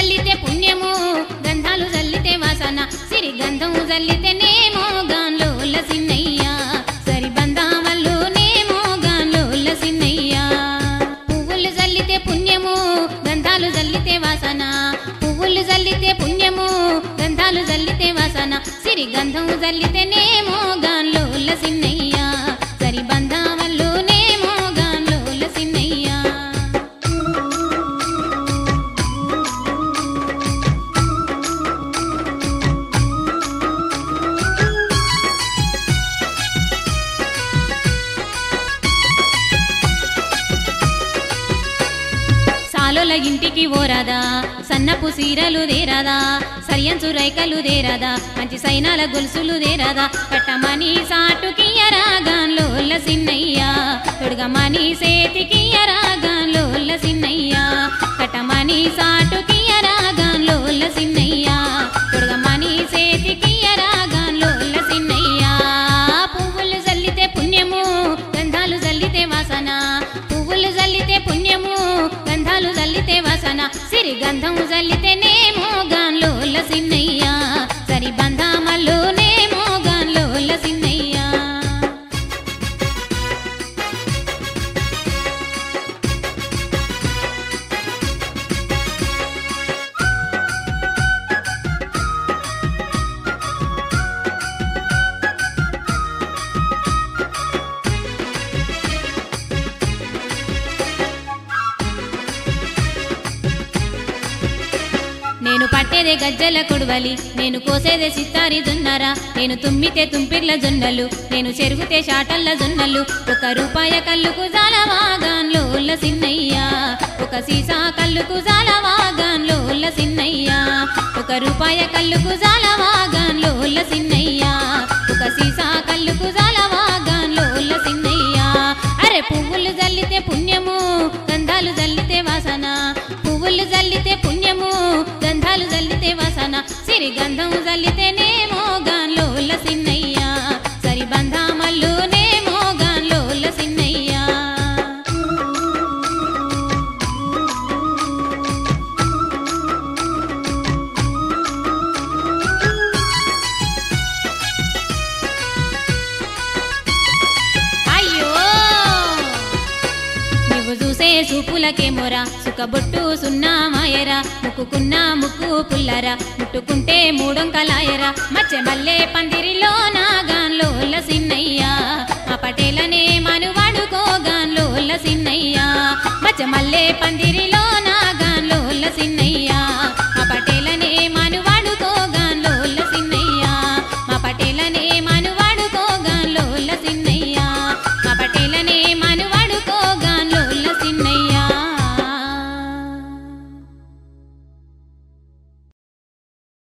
జల్లితే పుణ్యము గంధాలు జల్లితే వాసన సిరి గంధం జల్లితేనేమో గాన్లో సిన్నయ్యా సరి బంధామల్లు నేమో గాన్లో సిన్నయ్యా పువ్వులు జల్లితే పుణ్యము గంధాలు జల్లితే వాసన పువ్వులు జల్లితే పుణ్యము గంధాలు జల్లితే వాసన సిరి గంధం జల్లితేనేమో గాన్లో సిన్నయ్యా సరి బంధామల్లు నేమో గాన్లో సిన్నయ్యా సాలోల ఇంటికి ఓరాదా సన్నపు సీరలు దేరాదా సరియంచు రైకలు దేరాదా మంచి సైనాల గొలుసులు దేరాదా కట్టమని సాటుకియ్యరా గాన్లోల సిన్నయ్యా తొడగమని సేతికియ్యరా గాన్లోల సిన్నయ్యా కట్టమని సాటుకియ్యరా గాన్లోల సిన్నయ్యా తొడగమని సేతికియ్యరా గాన్లోల సిన్నయ్యా పువ్వులు జల్లితే పుణ్యము గంధాలు జల్లితే వాసన పువ్వులు జల్లితే పుణ్యము గంధాలు జల్లితే వాసన సిరి గంధం జల్లితేనేమో గాన్లోల సిన్నయ్యా సరి బంధామల్లోనేమో గాన్లోల సిన్నయ్యా నేను పట్టేదే గజ్జల కొడవలి నేను కోసేదే సిత్తారి జొన్నరా నేను తుమ్మితే తుంపిర్ల జొన్నలు నేను చెరుగుతే షాటల్ల జొన్నలు ఒక రూపాయ కల్లుకు జాలవాగాన్లో సిన్నయ్యా ఒక సీసా కల్లుకు జాలవాగాన్లో సిన్నయ్యా ఒక రూపాయ కల్లుకు జాలవాగాన్లో సిన్నయ్యా ఒక సీసా కల్లుకు జాలవాగాన్లో సిన్నయ్యా అరే పువ్వులు జల్లితే పుణ్యము గంధాలు జల్లితే వాసన పువ్వులు జల్లితే పుణ్యము గంధాలు జల్లితే వాసన సిరి గంధం జల్లితేనేమో గాన్లోల సిన్నయ్యా సరి బంధామల్లునేమో గాన్లోల సిన్నయ్యా అయ్యో నువ్వు చూసే చూపులకే మొర సుఖబొట్టు సున్నా మాయరా ముక్కుకున్న ముక్కు పుల్లరా ముట్టుకుంటే మూడొంకలాయరా మచ్చ మల్లె పందిరిలో నాగాన్లో సిన్నయ్యా మా పటేల